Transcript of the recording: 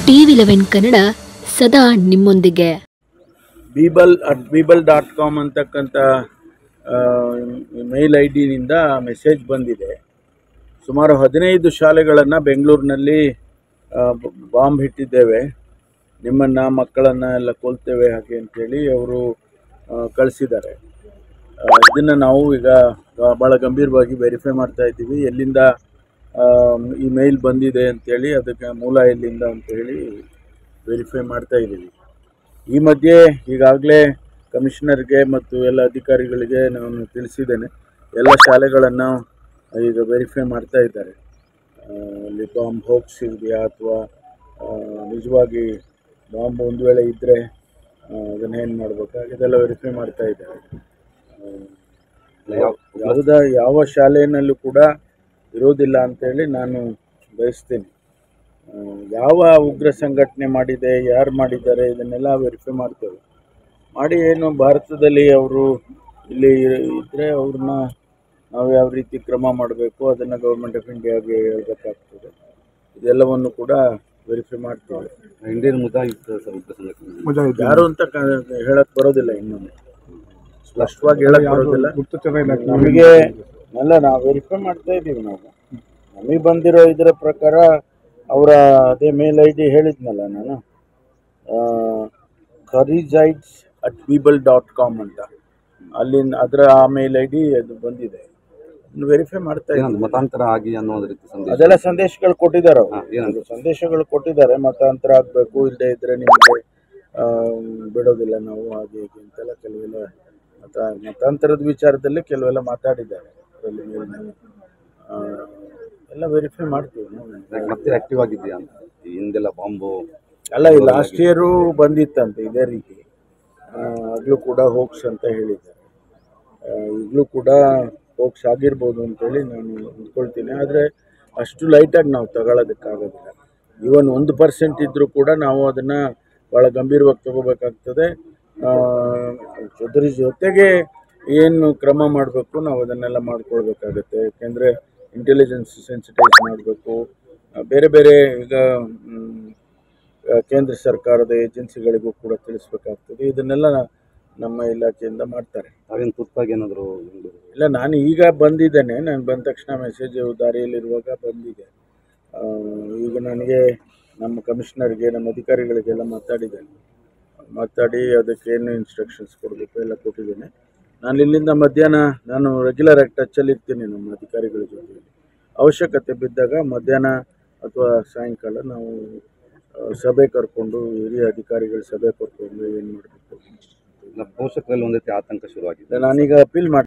TV eleven Kannada ಸದಾ ನಿಮ್ಮೊಂದಿಗೆ beeble at beeble dot com ಅಂತಕ್ಕಂಥ ಮೇಲ್ ಐ ಡಿನಿಂದ ಮೆಸೇಜ್ ಬಂದಿದೆ ಸುಮಾರು ಹದಿನೈದು ಶಾಲೆಗಳನ್ನು ಬೆಂಗಳೂರಿನಲ್ಲಿ ಆ, ಬ- ಬಾಂಬ್ ಇಟ್ಟಿದ್ದೇವೆ ನಿಮ್ಮನ್ನು ಮಕ್ಕಳನ್ನು ಎಲ್ಲ ಕೊಲ್ತೇವೆ ಹಾಗೆ ಅಂತೇಳಿ ಅವರು ಕಳಿಸಿದ್ದಾರೆ ಇದನ್ನು ನಾವು ಈಗ ಆ, ಭಾಳ ಗಂಭೀರವಾಗಿ ವೆರಿಫೈ ಮಾಡ್ತಾ ಇದ್ದೀವಿ ಎಲ್ಲಿಂದ ಆ, ಈ ಮೇಲ್ ಬಂದಿದೆ ಅಂತೇಳಿ ಅದಕ್ಕೆ ಮೂಲ ಎಲ್ಲಿಂದ ಅಂತೇಳಿ ವೆರಿಫೈ ಮಾಡ್ತಾ ಇದ್ದೀವಿ ಈ ಮಧ್ಯೆ ಈಗಾಗಲೇ ಕಮಿಷನರ್ಗೆ ಮತ್ತು ಎಲ್ಲ ಅಧಿಕಾರಿಗಳಿಗೆ ನಾನು ತಿಳಿಸಿದ್ದೇನೆ ಎಲ್ಲ ಶಾಲೆಗಳನ್ನು ಈಗ ವೆರಿಫೈ ಮಾಡ್ತಾ ಇದ್ದಾರೆ ಆ, ಅಲ್ಲಿ ಬಾಂಬ್ ಹೋಗ್ಸ್ ಇದೆಯಾ ಅಥವಾ ನಿಜವಾಗಿ ಬಾಂಬ್ ಒಂದು ವೇಳೆ ಇದ್ದರೆ ಅದನ್ನು ಏನು ಮಾಡಬೇಕು ಇದೆಲ್ಲ ವೆರಿಫೈ ಮಾಡ್ತಾ ಇದ್ದಾರೆ ಆ, ಯಾವುದ ಯಾವ ಶಾಲೆಯಲ್ಲೂ ಕೂಡ ಇರೋದಿಲ್ಲ ಅಂತೇಳಿ ನಾನು ಬಯಸ್ತೀನಿ ಆ, ಯಾವ ಉಗ್ರ ಸಂಘಟನೆ ಮಾಡಿದೆ ಯಾರು ಮಾಡಿದ್ದಾರೆ ಇದನ್ನೆಲ್ಲ ವೆರಿಫೈ ಮಾಡ್ತೇವೆ ಮಾಡಿ ಏನು ಭಾರತದಲ್ಲಿ ಅವರು ಇಲ್ಲಿ ಇದ್ದರೆ ಅವ್ರನ್ನ ನಾವು ಯಾವ ರೀತಿ ಕ್ರಮ ಮಾಡಬೇಕು ಅದನ್ನು ಗೌರ್ಮೆಂಟ್ ಆಫ್ ಇಂಡಿಯಾಗೆ ಹೇಳ್ಬೇಕಾಗ್ತದೆ ಇದೆಲ್ಲವನ್ನು ಕೂಡ ವೆರಿಫೈ ಮಾಡ್ತೇವೆ ಇಂಡಿಯನ್ ಮುಜಾಹಿದ್ ಸರ್ ಉಗ್ರ ಸಂಘಟನೆ ಯಾರು ಅಂತ ಕ- ಹೇಳಕ್ ಬರೋದಿಲ್ಲ ಇನ್ನೊಮ್ಮೆ ಸ್ಪಷ್ಟವಾಗಿ ಹೇಳಕ್ ಬರೋದಿಲ್ಲ ನಮಗೆ ಅಲ್ಲ ನಾವು ವೆರಿಫೈ ಮಾಡ್ತಾ ಇದ್ದೀವಿ ನಾವು ನಮಗೆ ಬಂದಿರೋ ಇದರ ಪ್ರಕಾರ ಅವರ ಅದೇ ಮೇಲ್ ಐ ಡಿ ಹೇಳಿದ್ನಲ್ಲ ನಾನು ಕರಿಜೈಟ್ಸ್ ಅಟ್ ಬೀಬಲ್ ಡಾಟ್ ಕಾಮ್ ಅಂತ ಅಲ್ಲಿಂದ ಅದರ ಆ ಮೇಲ್ ಐ ಡಿ ಅದು ಬಂದಿದೆ ವೆರಿಫೈ ಮಾಡ್ತಾ ಏನಂತ ಇದ್ದೀವಿ ಮತಾಂತರ ಆಗಿ ಅನ್ನೋ ರೀತಿ ಸಂದೇಶ ಅದೆಲ್ಲ ಸಂದೇಶಗಳು ಕೊಟ್ಟಿದ್ದಾರೆ ಅವರು ಹಾ, ಏನಂತ? ಸಂದೇಶಗಳು ಕೊಟ್ಟಿದ್ದಾರೆ ಮತಾಂತರ ಆಗಬೇಕು ಇಲ್ಲದೆ ಇದ್ರೆ ನಿಮಗೆ ಆ, ಬಿಡೋದಿಲ್ಲ ನಾವು ಹಾಗೆ ಹೀಗೆ ಅಂತೆಲ್ಲ ಕೆಲವೆಲ್ಲ ಮತ ಮತಾಂತರದ ವಿಚಾರದಲ್ಲಿ ಕೆಲವೆಲ್ಲ ಮಾತಾಡಿದ್ದಾರೆ ಅದರಲ್ಲಿ ಮೇಲ್ನಲ್ಲಿ. ಆ, ಎಲ್ಲ ವೆರಿಫೈ ಮಾಡ್ತೀವಿ ನಾವು. ಯಾಕೆ ಮತ್ತೆ ಆಕ್ಟಿವ್ ಆಗಿದೆಯಾ ಅಂತ ಈ ಹಿಂದೆಲ್ಲ ಬಾಂಬು ಅಲ್ಲ ಈ ಲಾಸ್ಟ್ ಇಯರು ಬಂದಿತ್ತಂತೆ ಇದೇ ರೀತಿ ಆ, ಆಗ್ಲೂ ಕೂಡ ಹೋಗ್ಸ್ ಅಂತ ಹೇಳಿದ್ದಾರೆ ಆ, ಈಗಲೂ ಕೂಡ ಹೋಗ್ಸ್ ಆಗಿರ್ಬೋದು ಅಂತೇಳಿ ನಾನು ಅಂದ್ಕೊಳ್ತೀನಿ ಆದರೆ ಅಷ್ಟು ಲೈಟಾಗಿ ನಾವು ತಗೊಳ್ಳೋದಕ್ಕಾಗೋದಿಲ್ಲ ಈವನ್ ಒಂದು ಪರ್ಸೆಂಟ್ ಇದ್ದರೂ ಕೂಡ ನಾವು ಅದನ್ನು ಭಾಳ ಗಂಭೀರವಾಗಿ ತಗೋಬೇಕಾಗ್ತದೆ ಆ, ಅದ್ರ ಜೊತೆಗೆ ಏನು ಕ್ರಮ ಮಾಡಬೇಕು ನಾವು ಅದನ್ನೆಲ್ಲ ಮಾಡ್ಕೊಳ್ಬೇಕಾಗತ್ತೆ ಯಾಕೆಂದರೆ ಇಂಟೆಲಿಜೆನ್ಸ್ ಸೆನ್ಸಿಟೈಸ್ ಮಾಡಬೇಕು ಬೇರೆ ಬೇರೆ ಈಗ ಮ್, ಆ, ಕೇಂದ್ರ ಸರ್ಕಾರದ ಏಜೆನ್ಸಿಗಳಿಗೂ ಕೂಡ ತಿಳಿಸ್ಬೇಕಾಗ್ತದೆ ಇದನ್ನೆಲ್ಲ ನಮ್ಮ ಇಲಾಖೆಯಿಂದ ಮಾಡ್ತಾರೆ ತಾವೇನು ತುರ್ತಾಗಿ ಏನಾದರೂ ಇಲ್ಲ ನಾನು ಈಗ ಬಂದಿದ್ದೇನೆ ನಾನು ಬಂದ ತಕ್ಷಣ ಮೆಸೇಜ್ ದಾರಿಯಲ್ಲಿರುವಾಗ ಬಂದಿದೆ ಆ, ಈಗ ನನಗೆ ನಮ್ಮ ಕಮಿಷನರ್ಗೆ ನಮ್ಮ ಅಧಿಕಾರಿಗಳಿಗೆಲ್ಲ ಮಾತಾಡಿದ್ದೇನೆ ಮಾತಾಡಿ ಅದಕ್ಕೇನು ಇನ್ಸ್ಟ್ರಕ್ಷನ್ಸ್ ಕೊಡಬೇಕು ಎಲ್ಲ ಕೊಟ್ಟಿದ್ದೇನೆ ನಾನು ಇಲ್ಲಿಂದ ಮಧ್ಯಾಹ್ನ ನಾನು ರೆಗ್ಯುಲರ್ ಆಗಿ ಟಚ್ಚಲ್ಲಿ ಇರ್ತೀನಿ ನಮ್ಮ ಅಧಿಕಾರಿಗಳ ಜೊತೆ ಅವಶ್ಯಕತೆ ಬಿದ್ದಾಗ ಮಧ್ಯಾಹ್ನ ಅಥವಾ ಸಾಯಂಕಾಲ ನಾವು ಆ, ಸಭೆ ಕರ್ಕೊಂಡು ಹಿರಿಯ ಅಧಿಕಾರಿಗಳ ಸಭೆ ಕರ್ಕೊಂಡು ಏನು ಮಾಡಬೇಕು ಪೋಷಕರಲ್ಲಿ ಒಂದು ರೀತಿ ಆತಂಕ ಶುರುವಾಗಿದೆ ನಾನೀಗ ಅಪೀಲ್ ಮಾಡ್ತೀನಿ